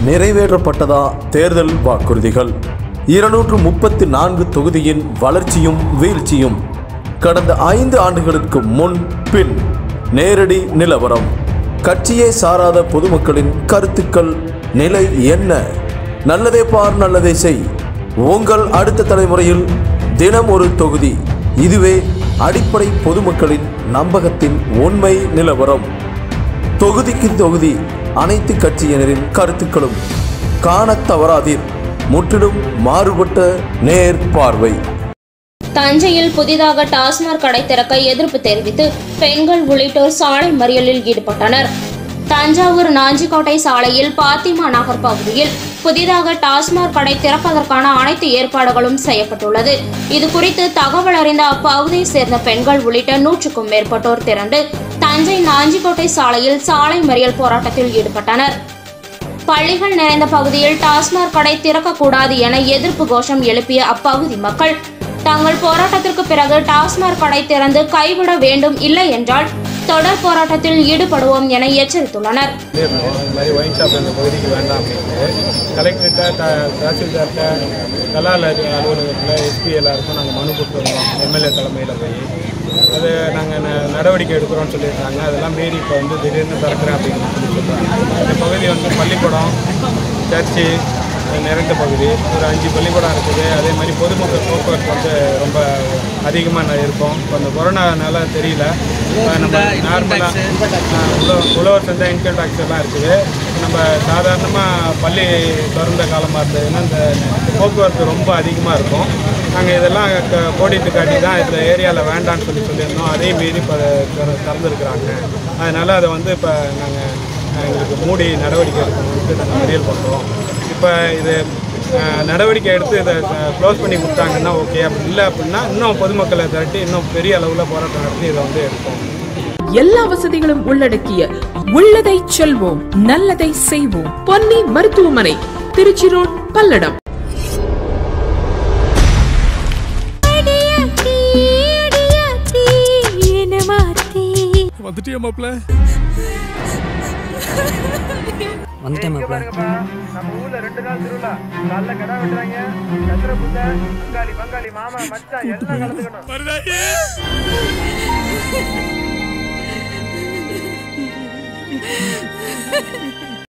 நிறைவேற்றப்பட்டதா தேர்தல் வாக்குறுதிகள் இருநூற்று முப்பத்தி நான்கு தொகுதியின் வளர்ச்சியும் வீழ்ச்சியும் கடந்த ஐந்து ஆண்டுகளுக்கு முன் பின் நேரடி நிலவரம் கட்சியை சாராத பொதுமக்களின் கருத்துக்கள் நிலை என்ன நல்லதே பார் நல்லதே செய் உங்கள் அடுத்த தலைமுறையில் தினம் ஒரு தொகுதி இதுவே அடிப்படை பொதுமக்களின் நம்பகத்தின் உண்மை நிலவரம் தொகுதிக்கு தொகுதி அனைத்து கட்சியினரின் கருத்துக்களும் காணத் தவறாதீர் முற்றிலும் மாறுபட்ட நேர் பார்வை தஞ்சையில் புதிதாக டாஸ்மாக் கடை திறக்க எதிர்ப்பு தெரிவித்து பெண்கள் உள்ளிட்டோர் சாலை மறியலில் ஈடுபட்டனர் தஞ்சாவூர் நாஞ்சிக்கோட்டை சாலையில் பாத்திமா நகர் பகுதியில் புதிதாக டாஸ்மாக் கடை திறப்பதற்கான அனைத்து ஏற்பாடுகளும் செய்யப்பட்டுள்ளது இது குறித்து தகவல் அறிந்த அப்பகுதியை சேர்ந்த பெண்கள் உள்ளிட்ட நூற்றுக்கும் மேற்பட்டோர் திரண்டு தஞ்சை நாஞ்சிக்கோட்டை சாலையில் சாலை மறியல் போராட்டத்தில் ஈடுபட்டனர் பள்ளிகள் நிறைந்த பகுதியில் டாஸ்மாக் கடை திறக்கக்கூடாது என எதிர்ப்பு கோஷம் எழுப்பிய அப்பகுதி மக்கள் தங்கள் போராட்டத்திற்கு பிறகு டாஸ்மாக் கடை திறந்து கைவிட வேண்டும் இல்லை என்றால் தொடர் போராட்டத்தில் ஈடுபடுவோம் என எச்சரித்துள்ளனர் சொல்லியிருந்தோம் இந்த மாதிரி ஒயின் ஷாப் இந்த பகுதிக்கு வேண்டாம் அப்படின்ட்டு கலெக்டர்கிட்ட த தாசில்தார்கிட்ட கலால் அலுவலகத்தில் எஸ்பி எல்லாருக்கும் நாங்கள் மனு கொடுத்துருந்தோம் எம்எல்ஏ தலைமையில் போய் அது நாங்கள் நடவடிக்கை எடுக்கிறோம்னு சொல்லியிருந்தாங்க அதெல்லாம் மீறி இப்போ வந்து திடீர்னு திறக்கிறேன் அப்படின்னு சொல்லி சொல்கிறாங்க இந்த பகுதி வந்து பள்ளிக்கூடம் சர்ச்சு நிறைந்த பகுதி ஒரு அஞ்சு பள்ளிக்கூடம் இருக்குது அதே மாதிரி பொதுமக்கள் போக்குவரத்து வந்து ரொம்ப அதிகமாக இருக்கும் இப்போ அந்த கொரோனானால தெரியல இப்போ நம்ம நார்மலாக உழவர் சந்தை இன்கம் டேக்ஸ் எல்லாம் இருக்குது நம்ம சாதாரணமாக பள்ளி திறந்த காலமாக இருந்ததுன்னா இந்த போக்குவரத்து ரொம்ப அதிகமாக இருக்கும் நாங்கள் இதெல்லாம் க- கோடிட்டு காட்டி தான் இந்த ஏரியாவில் வேண்டாம்னு சொல்லி சொல்லியிருந்தோம் அதையும் மீறி இப்போ திற- திறந்துருக்குறாங்க அதனால் அதை வந்து இப்போ நாங்கள் எங்களுக்கு மூடி நடவடிக்கை எடுக்கணும்னு நாங்கள் மறியல் பண்ணுறோம் இப்போ இது அஹ், நடவடிக்கை எடுத்து இதை க்ளோஸ் பண்ணி கொடுத்தாங்கன்னா ஓகே அப்படி இல்லை அப்படின்னா இன்னும் பொதுமக்களை திரட்டி இன்னும் பெரிய அளவில் போராட்டம் நடத்தி இதை வந்து எடுப்போம் எல்லா வசதிகளும் உள்ளடக்கிய உள்ளதை செல்வோம் நல்லதை செய்வோம் பொன்னி மருத்துவமனை திருச்சி ரோட் பல்லடம் வந்துட்டியா மாப்ள வந்துட்டேன் மாப்ள நம்ம ஊர்ல ரெண்டு நாள் திருவிழா காலைல கடை வெட்டுறாங்க சந்திர புத்த பங்காளி பங்காளி மாமா மச்சான் எல்லாம் கலந்துக்கணும் மருதாயி